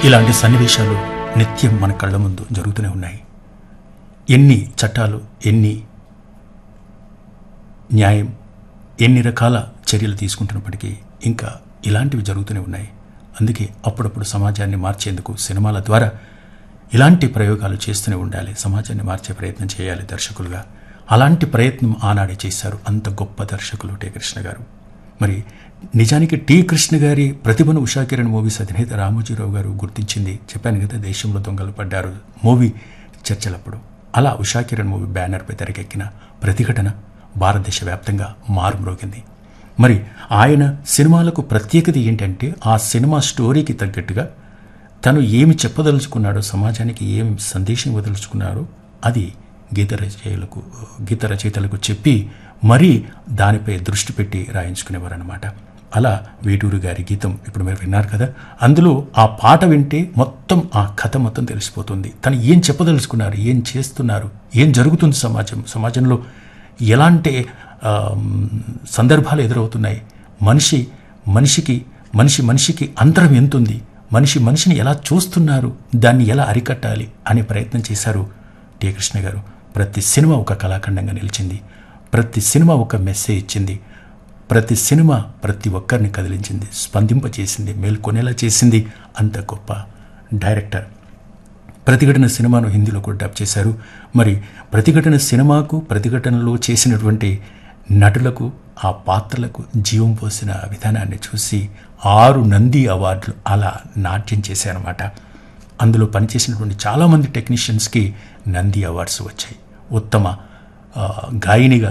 ఇలాంటి సన్నివేశాలు నిత్యం మన కళ్ళ ముందు జరుగుతూనే ఉన్నాయి ఎన్ని చట్టాలు ఎన్ని న్యాయం ఎన్ని రకాల చర్యలు తీసుకుంటున్నప్పటికీ ఇంకా ఇలాంటివి జరుగుతూనే ఉన్నాయి అందుకే అప్పుడప్పుడు సమాజాన్ని మార్చేందుకు సినిమాల ద్వారా ఇలాంటి ప్రయోగాలు చేస్తూనే ఉండాలి సమాజాన్ని మార్చే ప్రయత్నం చేయాలి దర్శకులుగా అలాంటి ప్రయత్నం ఆనాడే చేశారు అంత గొప్ప దర్శకులు టి కృష్ణ గారు మరి నిజానికి టి కృష్ణ గారి ప్రతిభను ఉషాకిరణ్ మూవీస్ అధినేత రామోజీరావు గారు గుర్తించింది చెప్పాను కదా దేశంలో దొంగలు పడ్డారు మూవీ చర్చలప్పుడు అలా ఉషాకిరణ్ మూవీ బ్యానర్పై తెరకెక్కిన ప్రతిఘటన భారతదేశ వ్యాప్తంగా మారుమ్రోగింది మరి ఆయన సినిమాలకు ప్రత్యేకత ఏంటంటే ఆ సినిమా స్టోరీకి తగ్గట్టుగా తను ఏమి చెప్పదలుచుకున్నాడో సమాజానికి ఏం సందేశం వదలుచుకున్నాడో అది గీత రచయితలకు గీత రచయితలకు చెప్పి మరీ దానిపై దృష్టి పెట్టి రాయించుకునేవారన్నమాట అలా వేటూరు గారి గీతం ఇప్పుడు మీరు విన్నారు కదా అందులో ఆ పాట వింటే మొత్తం ఆ కథ మొత్తం తెలిసిపోతుంది తను ఏం చెప్పదలుచుకున్నారు ఏం చేస్తున్నారు ఏం జరుగుతుంది సమాజం సమాజంలో ఎలాంటి ఆ, సందర్భాలు ఎదురవుతున్నాయి మనిషి మనిషికి మనిషి మనిషికి అంతరం ఎంతుంది మనిషి మనిషిని ఎలా చూస్తున్నారు దాన్ని ఎలా అరికట్టాలి అనే ప్రయత్నం చేశారు టి కృష్ణ గారు ప్రతి సినిమా ఒక కళాఖండంగా నిలిచింది ప్రతి సినిమా ఒక మెసేజ్ ఇచ్చింది ప్రతి సినిమా ప్రతి ఒక్కరిని కదిలించింది స్పందింపచేసింది మేల్కొనేలా చేసింది అంత గొప్ప డైరెక్టర్ ప్రతిఘటన సినిమాను హిందీలో కూడా డబ్ చేశారు మరి ప్రతిఘటన సినిమాకు ప్రతిఘటనలో చేసినటువంటి నటులకు ఆ పాత్రలకు జీవం పోసిన విధానాన్ని చూసి ఆరు నంది అవార్డులు అలా నాట్యం చేశారన్నమాట అందులో పనిచేసినటువంటి చాలామంది టెక్నీషియన్స్కి నంది అవార్డ్స్ వచ్చాయి ఉత్తమ ఆ, గాయనిగా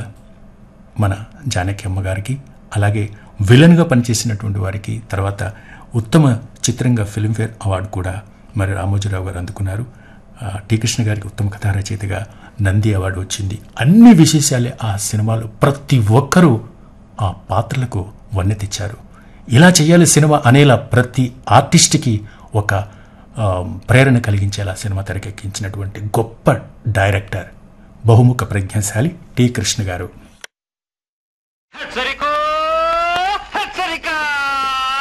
మన జానకి అమ్మ గారికి అలాగే విలన్గా పనిచేసినటువంటి వారికి తర్వాత ఉత్తమ చిత్రంగా ఫిల్మ్ఫేర్ అవార్డు కూడా మరి రామోజీరావు గారు అందుకున్నారు ఆ, టి కృష్ణ గారికి ఉత్తమ కథా రచయితగా నంది అవార్డు వచ్చింది అన్ని విశేషాలే ఆ సినిమాలో ప్రతి ఒక్కరూ ఆ పాత్రలకు వన్నె తెచ్చారు ఇలా చేయాలి సినిమా అనేలా ప్రతి ఆర్టిస్ట్కి ఒక ఆ, ప్రేరణ కలిగించేలా సినిమా తెరకెక్కించినటువంటి గొప్ప డైరెక్టర్ బహుముఖ ప్రజ్ఞాశాలి టి కృష్ణ గారు సరికో